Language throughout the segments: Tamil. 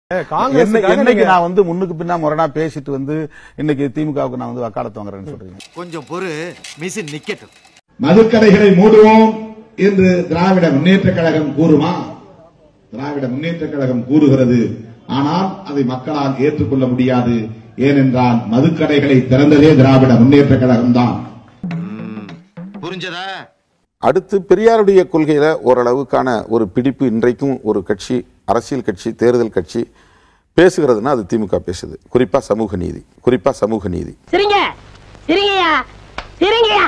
காங்கிரஸ் என்ன- என்னைக்கு நான் வந்து முன்னுக்கு பின்னா முரணா பேசிட்டு வந்து இன்னைக்கு திமுகவுக்கு நான் வந்து வக்காலத்து வாங்குறேன்னு சொல்றீங்க கொஞ்சம் பொறு மிஷின் நிக்கட்டும் மதுக்கடைகளை மூடுவோம் என்று திராவிட முன்னேற்ற கழகம் கூறுமா திராவிட முன்னேற்ற கழகம் கூறுகிறது ஆனால் அதை மக்களால் ஏற்றுக்கொள்ள முடியாது ஏனென்றால் மதுக்கடைகளை திறந்ததே திராவிட முன்னேற்ற கழகம் தான் புரிஞ்சதா அடுத்து பெரியாருடைய கொள்கையில ஓரளவுக்கான ஒரு பிடிப்பு இன்றைக்கும் ஒரு கட்சி அரசியல் கட்சி தேர்தல் கட்சி பேசுகிறதுனா அது திமுக பேசுது குறிப்பா சமூக நீதி குறிப்பா சமூக நீதி சிரிங்க சிரிங்கய்யா சிரிங்கய்யா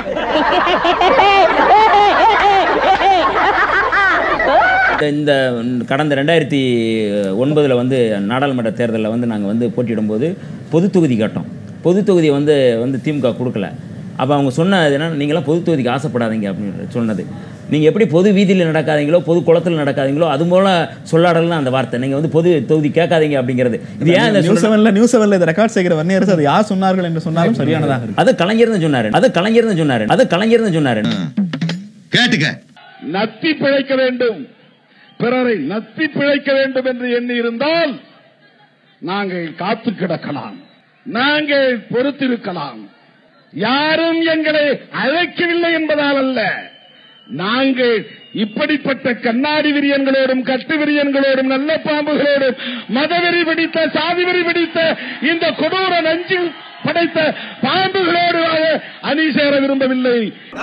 இந்த கடந்த ரெண்டாயிரத்தி ஒன்பதில் வந்து நாடாளுமன்ற தேர்தலில் வந்து நாங்கள் வந்து போட்டியிடும்போது பொது தொகுதி கேட்டோம் பொது தொகுதியை வந்து வந்து திமுக கொடுக்கல அப்போ அவங்க சொன்னது என்ன நீங்களாம் பொது தொகுதிக்கு ஆசைப்படாதீங்க அப்படின்னு சொன்னது நீங்கள் எப்படி பொது வீதியில் நடக்காதீங்களோ பொது குளத்தில் நடக்காதீங்களோ அது போல சொல்லாடலாம் அந்த வார்த்தை நீங்கள் வந்து பொது தொகுதி கேட்காதீங்க அப்படிங்கிறது இது ஏன் இந்த நியூஸ் சொல்ல- செவன்ல நியூஸ் செவன்ல இதை ரெக்கார்ட் செய்கிற வன்னியரசு அது யார் சொன்னார்கள் என்று சொன்னாலும் சரியானதாக இருக்கு அது கலைஞர் தான் சொன்னாரு அது கலைஞர் தான் சொன்னாரு அது கலைஞர் தான் சொன்னாரு கேட்டுக்க நத்தி பிழைக்க வேண்டும் பிறரை நத்தி பிழைக்க வேண்டும் என்று எண்ணி இருந்தால் நாங்கள் காத்து கிடக்கலாம் நாங்கள் பொறுத்திருக்கலாம் யாரும் எங்களை அழைக்கவில்லை என்பதால் அல்ல நாங்கள் இப்படிப்பட்ட கண்ணாடி விரியன்களோடும் கட்டு விரியன்களோடும் நல்ல பாம்புகளோடும் மதவெறி பிடித்த சாதிவெறி பிடித்த இந்த கொடூர நஞ்சு படைத்த பாம்புகளோடு அணி சேர விரும்பவில்லை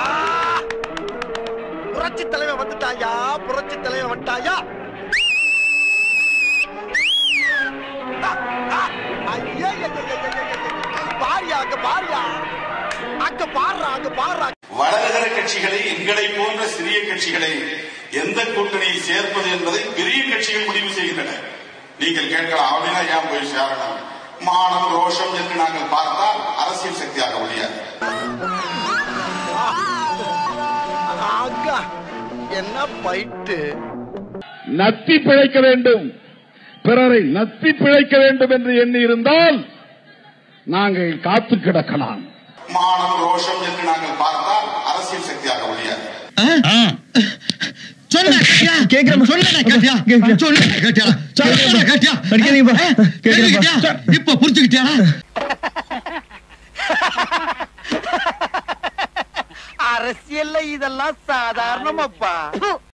புரட்சி தலைவன் வந்துட்டாயா புரட்சி தலைவன் வந்துட்டாயா பாரியா அங்க பாரியா அங்க பாடுறா அங்க பாடுறா வளர்கிற கட்சிகளை எங்களை போன்ற சிறிய கட்சிகளை எந்த கூட்டணியில் சேர்ப்பது என்பதை பெரிய கட்சிகள் முடிவு செய்கின்றன நீங்கள் கேட்கலாம் அப்படின்னா ஏன் போய் சேரணும் மானம் ரோஷம் என்று நாங்கள் பார்த்தால் அரசியல் சக்தியாக முடியாது அங்க என்ன பைட்டு நத்தி பிழைக்க வேண்டும் பிறரை நத்தி பிழைக்க வேண்டும் என்று எண்ணி இருந்தால் நாங்கள் காத்து கிடக்கலாம் மானம் ரோஷம் என்று நாங்கள் பார்த்தால் அரசியல் சக்தியாக முடியாது இப்ப புரிஞ்சுக்கிட்டியா அரசியல்ல இதெல்லாம் சாதாரணமாப்பா